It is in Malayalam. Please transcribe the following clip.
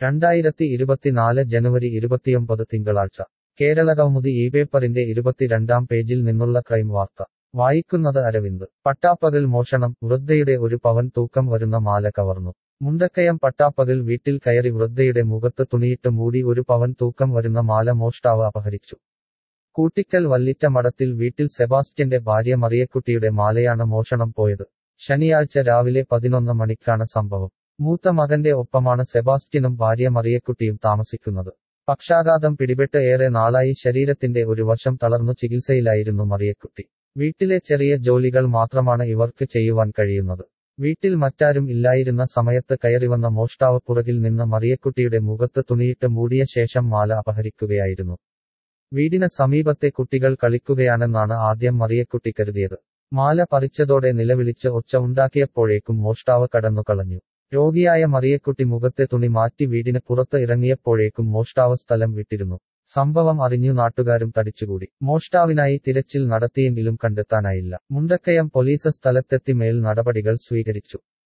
രണ്ടായിരത്തി ഇരുപത്തിനാല് ജനുവരി ഇരുപത്തിയൊമ്പത് തിങ്കളാഴ്ച കേരളകൗമുദി ഈ പേപ്പറിന്റെ ഇരുപത്തിരണ്ടാം പേജിൽ നിന്നുള്ള ക്രൈം വാർത്ത വായിക്കുന്നത് അരവിന്ദ് പട്ടാപ്പകൽ മോഷണം വൃദ്ധയുടെ ഒരു പവൻ തൂക്കം വരുന്ന മാല കവർന്നു മുണ്ടക്കയം പട്ടാപ്പകൽ വീട്ടിൽ കയറി വൃദ്ധയുടെ മുഖത്ത് തുണിയിട്ട് മൂടി ഒരു പവൻ തൂക്കം വരുന്ന മാല മോഷ്ടാവ് അപഹരിച്ചു കൂട്ടിക്കൽ വല്ലിറ്റ മഠത്തിൽ വീട്ടിൽ സെബാസ്റ്റ്യന്റെ ഭാര്യ മറിയക്കുട്ടിയുടെ മാലയാണ് മോഷണം പോയത് ശനിയാഴ്ച രാവിലെ പതിനൊന്ന് മണിക്കാണ് സംഭവം മൂത്ത മകന്റെ ഒപ്പമാണ് സെബാസ്റ്റ്യനും ഭാര്യ മറിയക്കുട്ടിയും താമസിക്കുന്നത് പക്ഷാഘാതം പിടിപെട്ട് ഏറെ നാളായി ശരീരത്തിന്റെ ഒരു വശം തളർന്നു ചികിത്സയിലായിരുന്നു മറിയക്കുട്ടി വീട്ടിലെ ചെറിയ ജോലികൾ മാത്രമാണ് ഇവർക്ക് ചെയ്യുവാൻ കഴിയുന്നത് വീട്ടിൽ മറ്റാരും ഇല്ലായിരുന്ന സമയത്ത് കയറിവന്ന മോഷ്ടാവ് പുറകിൽ നിന്ന് മറിയക്കുട്ടിയുടെ മുഖത്ത് തുണിയിട്ട് മൂടിയ ശേഷം മാല അപഹരിക്കുകയായിരുന്നു വീടിന് സമീപത്തെ കുട്ടികൾ കളിക്കുകയാണെന്നാണ് ആദ്യം മറിയക്കുട്ടി കരുതിയത് മാല പറിച്ചതോടെ നിലവിളിച്ച് ഒച്ച ഉണ്ടാക്കിയപ്പോഴേക്കും മോഷ്ടാവ് കടന്നു കളഞ്ഞു രോഗിയായ മറിയക്കുട്ടി മുഖത്തെ തുണി മാറ്റി വീടിന് പുറത്ത് ഇറങ്ങിയപ്പോഴേക്കും മോഷ്ടാവ് സ്ഥലം വിട്ടിരുന്നു സംഭവം അറിഞ്ഞു നാട്ടുകാരും തടിച്ചുകൂടി മോഷ്ടാവിനായി തിരച്ചിൽ നടത്തിയെങ്കിലും കണ്ടെത്താനായില്ല മുണ്ടക്കയം പോലീസ് സ്ഥലത്തെത്തി മേൽ നടപടികൾ സ്വീകരിച്ചു